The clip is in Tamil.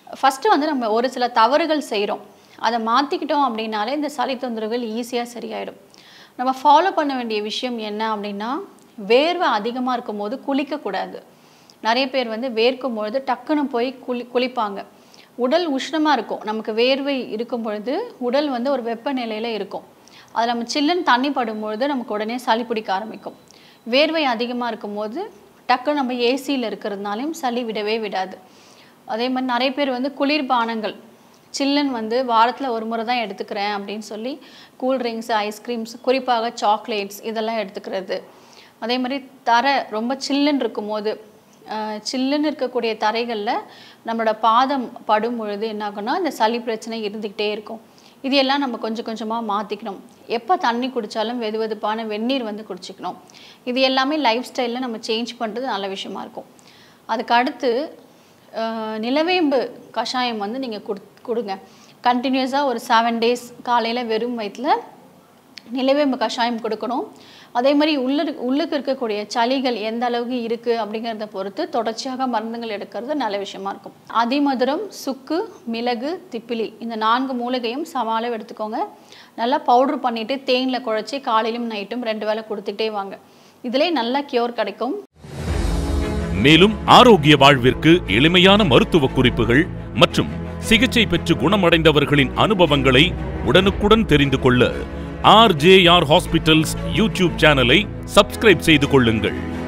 ஃபஸ்ட்டு வந்து நம்ம ஒரு சில தவறுகள் செய்கிறோம் அதை மாற்றிக்கிட்டோம் அப்படின்னாலே இந்த சளி தொந்தரவுகள் ஈஸியாக சரியாயிடும் நம்ம ஃபாலோ பண்ண வேண்டிய விஷயம் என்ன அப்படின்னா வேர்வை அதிகமாக இருக்கும்போது குளிக்கக்கூடாது நிறைய பேர் வந்து வேர்க்கும் பொழுது டக்குன்னு போய் குளி குளிப்பாங்க உடல் உஷ்ணமாக இருக்கும் நமக்கு வேர்வை இருக்கும் பொழுது உடல் வந்து ஒரு வெப்பநிலையில் இருக்கும் அதில் நம்ம சில்லுன்னு தண்ணி படும்பொழுது நமக்கு உடனே சளி பிடிக்க ஆரம்பிக்கும் வேர்வை அதிகமாக இருக்கும்போது டக்குன்னு நம்ம ஏசியில் இருக்கிறதுனாலையும் சளி விடவே விடாது அதே மாதிரி நிறைய பேர் வந்து குளிர்பானங்கள் சில்லுன்னு வந்து வாரத்தில் ஒரு முறை தான் எடுத்துக்கிறேன் அப்படின்னு சொல்லி கூல்ட்ரிங்க்ஸ் ஐஸ்கிரீம்ஸ் குறிப்பாக சாக்லேட்ஸ் இதெல்லாம் எடுத்துக்கிறது அதே மாதிரி தரை ரொம்ப சில்லுன்னு இருக்கும்போது அஹ், சில்லுன்னு இருக்கக்கூடிய தரைகளில் நம்மளோட பாதம் படும் பொழுது என்ன ஆகும்னா இந்த சளி பிரச்சனை இருந்துக்கிட்டே இருக்கும் இது எல்லாம் நம்ம கொஞ்சம் கொஞ்சமாக மாற்றிக்கணும் எப்போ தண்ணி குடித்தாலும் வெது வெதுப்பான வெந்நீர் வந்து குடிச்சிக்கணும் இது எல்லாமே லைஃப் ஸ்டைலில் நம்ம சேஞ்ச் பண்ணுறது நல்ல விஷயமா இருக்கும் அதுக்கு அடுத்து அஹ், நிலவேம்பு கஷாயம் வந்து நீங்கள் கொடு கொடுங்க கண்டினியூஸாக ஒரு செவன் டேஸ் காலையில் வெறும் வயிற்றில் நிலவேம்பு கஷாயம் கொடுக்கணும் அதே மாதிரி உள்ள உள்ளுக்கு இருக்கக்கூடிய சளிகள் எந்த அளவுக்கு இருக்குது அப்படிங்கிறத பொறுத்து தொடர்ச்சியாக மருந்துகள் எடுக்கிறது நல்ல விஷயமா இருக்கும் அதிமதுரம் சுக்கு மிளகு திப்பிலி இந்த நான்கு மூலிகையும் சம அளவு எடுத்துக்கோங்க நல்லா பவுடர் பண்ணிவிட்டு தேனில் குழச்சி காலையிலும் நைட்டும் ரெண்டு வேளை கொடுத்துக்கிட்டே வாங்க இதிலே நல்ல கியூர் கிடைக்கும் மேலும் ஆரோக்கிய வாழ்விற்கு எளிமையான மருத்துவ குறிப்புகள் மற்றும் சிகிச்சை பெற்று குணமடைந்தவர்களின் அனுபவங்களை உடனுக்குடன் தெரிந்து கொள்ள ஆர்ஜேஆர் ஹாஸ்பிட்டல்ஸ் யூடியூப் சேனலை சப்ஸ்கிரைப் செய்து கொள்ளுங்கள்